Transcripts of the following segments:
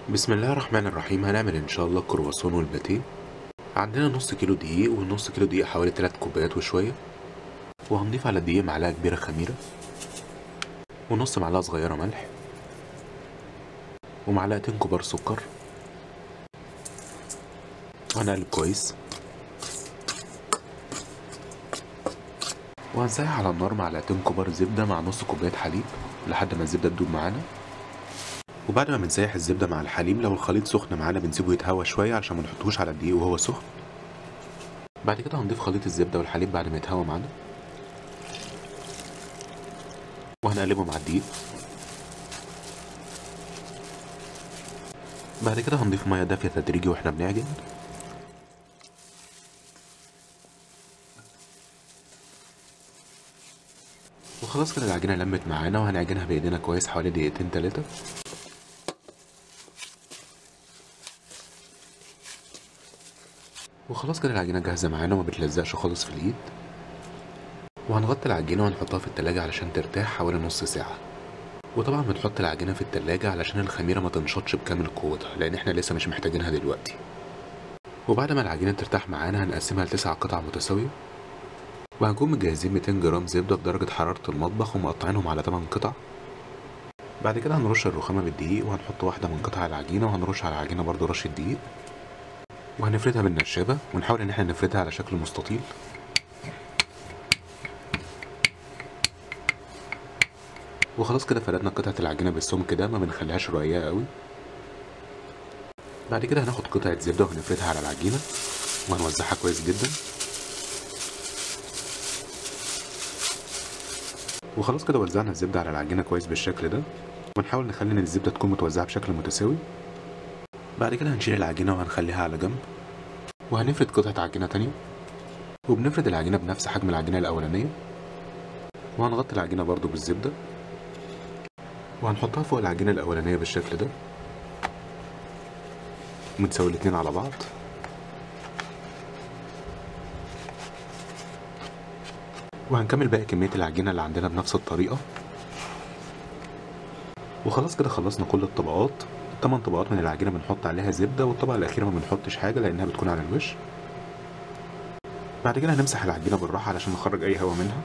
بسم الله الرحمن الرحيم هنعمل ان شاء الله كرواسون والباتيه عندنا نص كيلو دقيق والنص كيلو دقيق حوالي 3 كوبايات وشويه وهنضيف على الدقيق معلقه كبيره خميره ونص معلقه صغيره ملح ومعلقتين كبار سكر وهنقلب كويس وهنسيح على النار معلقتين كبار زبده مع نص كوبايه حليب لحد ما الزبده تدوب معانا وبعد ما بنسيح الزبدة مع الحليب لو الخليط سخن معانا بنسيبه يتهوى شوية علشان ما نحطوش على الدقيق وهو سخن بعد كده هنضيف خليط الزبدة والحليب بعد ما يتهوى معانا وهنقلبه مع الدقيق بعد كده هنضيف مية دافية تدريجي واحنا بنعجن وخلاص كده العجينة لمت معانا وهنعجنها بإيدينا كويس حوالي دقيقتين تلاتة وخلاص كده العجينة جاهزة معانا وما بتلزقش خالص في الإيد وهنغطي العجينة وهنحطها في التلاجة علشان ترتاح حوالي نص ساعة وطبعا بنحط العجينة في التلاجة علشان الخميرة ما تنشطش بكامل قوتها لأن احنا لسه مش محتاجينها دلوقتي وبعد ما العجينة ترتاح معانا هنقسمها لتسع قطع متساوية وهنكون مجهزين 200 جرام زبدة بدرجة حرارة المطبخ ومقطعينهم على 8 قطع بعد كده هنرش الرخامة بالدقيق وهنحط واحدة من قطع العجينة وهنرش على العجينة برضو رشة دقيق وهنفردها بالنشابة ونحاول ان احنا نفردها على شكل مستطيل وخلاص كده فردنا قطعة العجينة بالسمك ده ما بنخليهاش رقيقة قوي بعد كده هناخد قطعة زبدة وهنفردها على العجينة وهنوزعها كويس جدا وخلاص كده وزعنا الزبدة على العجينة كويس بالشكل ده ونحاول نخلي ان الزبدة تكون متوزعة بشكل متساوي بعد كده هنشيل العجينة وهنخليها على جنب وهنفرد قطعة عجينة تانية وبنفرد العجينة بنفس حجم العجينة الأولانية وهنغطي العجينة برضو بالزبدة وهنحطها فوق العجينة الأولانية بالشكل ده ونساوي الاتنين على بعض وهنكمل باقي كمية العجينة اللي عندنا بنفس الطريقة وخلاص كده خلصنا كل الطبقات تمن طبقات من العجينة بنحط عليها زبدة والطبقة الأخيرة ما بنحطش حاجة لأنها بتكون على الوش بعد كده هنمسح العجينة بالراحة علشان نخرج أي هوا منها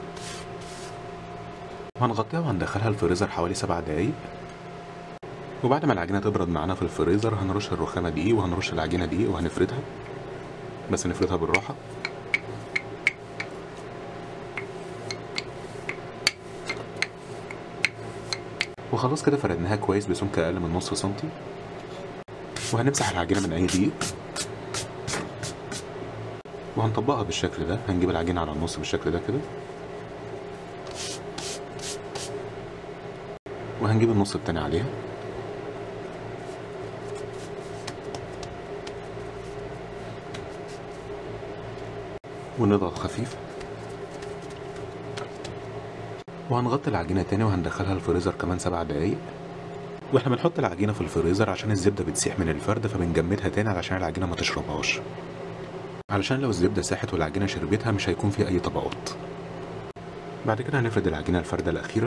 وهنغطيها وهندخلها الفريزر حوالي سبع دقايق وبعد ما العجينة تبرد معانا في الفريزر هنرش الرخامة دقيق وهنرش العجينة دقيق وهنفردها بس نفردها بالراحة وخلاص كده فردناها كويس بسمك اقل من نص سنتي وهنمسح العجينه من اي دقيق وهنطبقها بالشكل ده هنجيب العجينه على النص بالشكل ده كده وهنجيب النص التاني عليها ونضغط خفيف وهنغطي العجينة تاني وهندخلها الفريزر كمان سبع دقايق واحنا بنحط العجينة في الفريزر عشان الزبدة بتسيح من الفرد فبنجمدها تاني علشان العجينة ما تشربهاش علشان لو الزبدة ساحت والعجينة شربتها مش هيكون فيه أي طبقات بعد كده هنفرد العجينة الفردة الأخيرة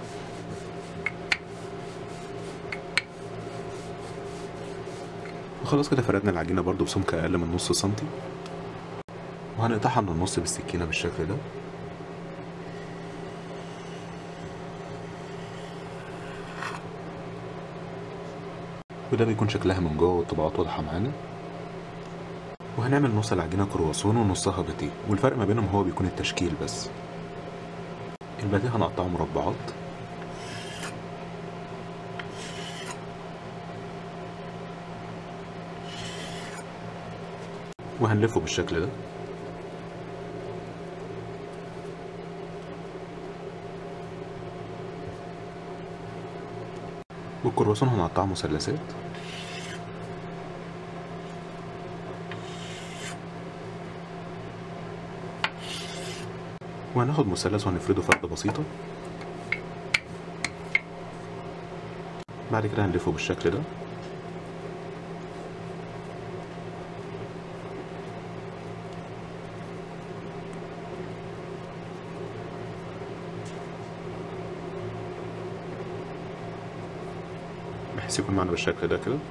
وخلاص كده فردنا العجينة برضو بسمك أقل من نص سنتي وهنقطعها من النص بالسكينة بالشكل ده وده بيكون شكلها من جوه والطبقات واضحة معانا وهنعمل نص العجينة كرواسون ونصها باتيه والفرق ما بينهم هو بيكون التشكيل بس الباتيه هنقطعه مربعات وهنلفه بالشكل ده والكرواسون هنقطعه مثلثات وهناخد مثلث وهنفرده فردة بسيطة بعد كده هنلفه بالشكل ده بحيث بحيث يكون معانا بالشكل ده كده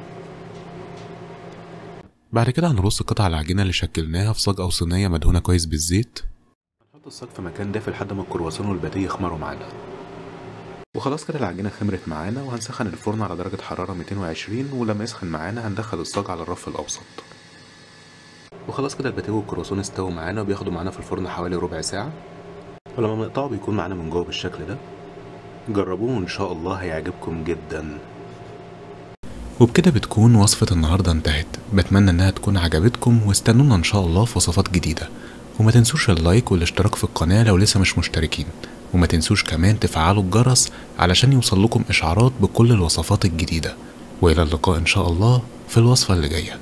بعد كده هنرص قطع العجينة اللي شكلناها في صاج أو صينية مدهونة كويس بالزيت هنحط الصاج في مكان دافي لحد ما الكرواسون والباتيه يخمروا معانا وخلاص كده العجينة خمرت معانا وهنسخن الفرن على درجة حرارة 220 ولما يسخن معانا هندخل الصاج على الرف الأوسط وخلاص كده الباتيه والكرواسون استووا معانا وبياخدوا معانا في الفرن حوالي ربع ساعة ولما بنقطعه بيكون معانا من جوه بالشكل ده جربوه وإن شاء الله هيعجبكم جدا وبكده بتكون وصفة النهاردة انتهت بتمنى انها تكون عجبتكم واستنونا ان شاء الله في وصفات جديدة وما تنسوش اللايك والاشتراك في القناة لو لسه مش مشتركين وما تنسوش كمان تفعلوا الجرس علشان يوصل لكم اشعارات بكل الوصفات الجديدة والى اللقاء ان شاء الله في الوصفة اللي جايه